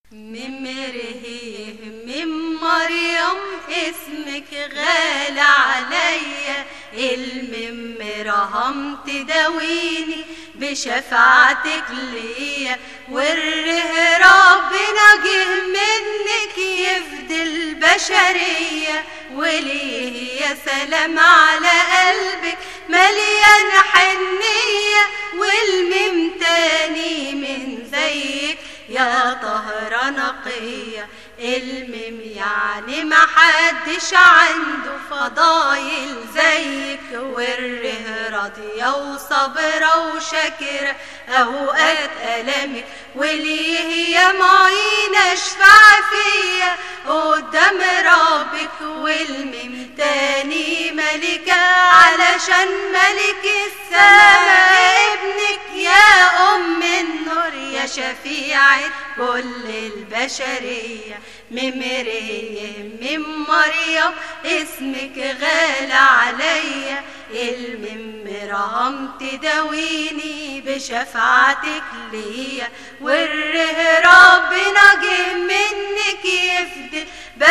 ممره من مريم اسمك غالي عليا المم رهم تداويني بشفاعتك ليا وره ربنا جه منك يفدي البشرية وليه يا سلام على قلبك مليان حنية والمم تاني من زيك يا طهرة نقية المم يعني ما حدش عنده فضايل زيك وره راضية وصبرة وشاكرة أوقات ألمك وليه يا معين أشفع فيا قدام ربك والمم تاني ملكة علشان ملك السماء ابنك يا أم النور يا شفيعة كل البشرية ممريه من مريم اسمك غالى عليا المم رهم تداويني بشفاعتك ليا وره ربنا جه منك يفدي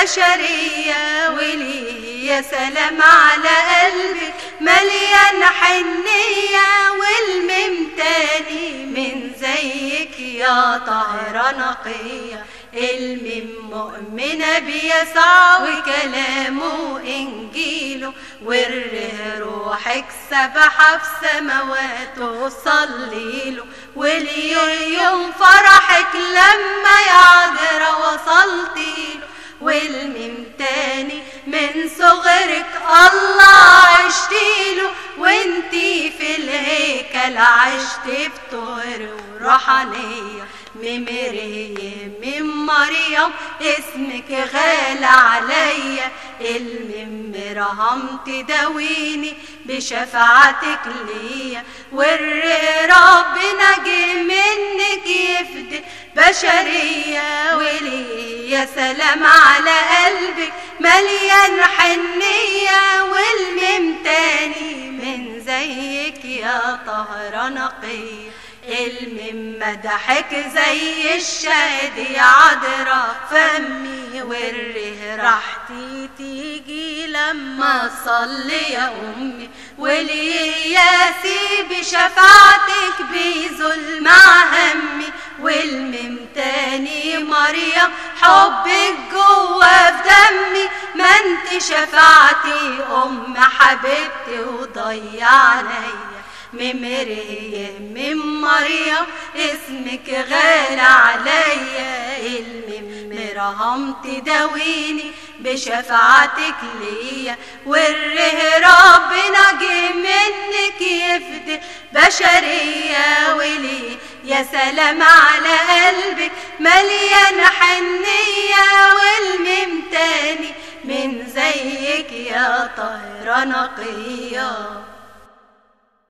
بشرية وليه يا سلام على قلبك مليان حنية والمم تاني من زيك يا طهرة نقية المم مؤمنة بيسوع وكلامه إنجيله وره روحك سبحة في سماواته صلي له واليوم فرحك لما يعذر وصلتي له والمم تاني من صغرك الله عشتيله وانتي في الهيكل عشت في طهر وروحانية ممرية من مريم اسمك غالى عليا المم رهم تداويني بشفاعتك ليا والر ربنا جه منك يفدي بشرية وليه يا سلام على قلبك مليان حنية والمم تاني من زيك يا طهرة نقية المم مدحك زي الشهد يا عذرا فمي وره راحتي تيجي لما صلي يا امي ولياسي بشفاعتك بيزل مع همي والمم تاني مريم حبك جوا في دمي ما انت شفاعتي ام حبيبتي وضيع عليا ممرية من مريم اسمك غالى عليا المم رهم تداويني بشفاعتك ليا وره ربنا جه منك يفدي بشرية وليه يا سلام على قلبك مليان حنية والمم تاني من زيك يا طهرة نقية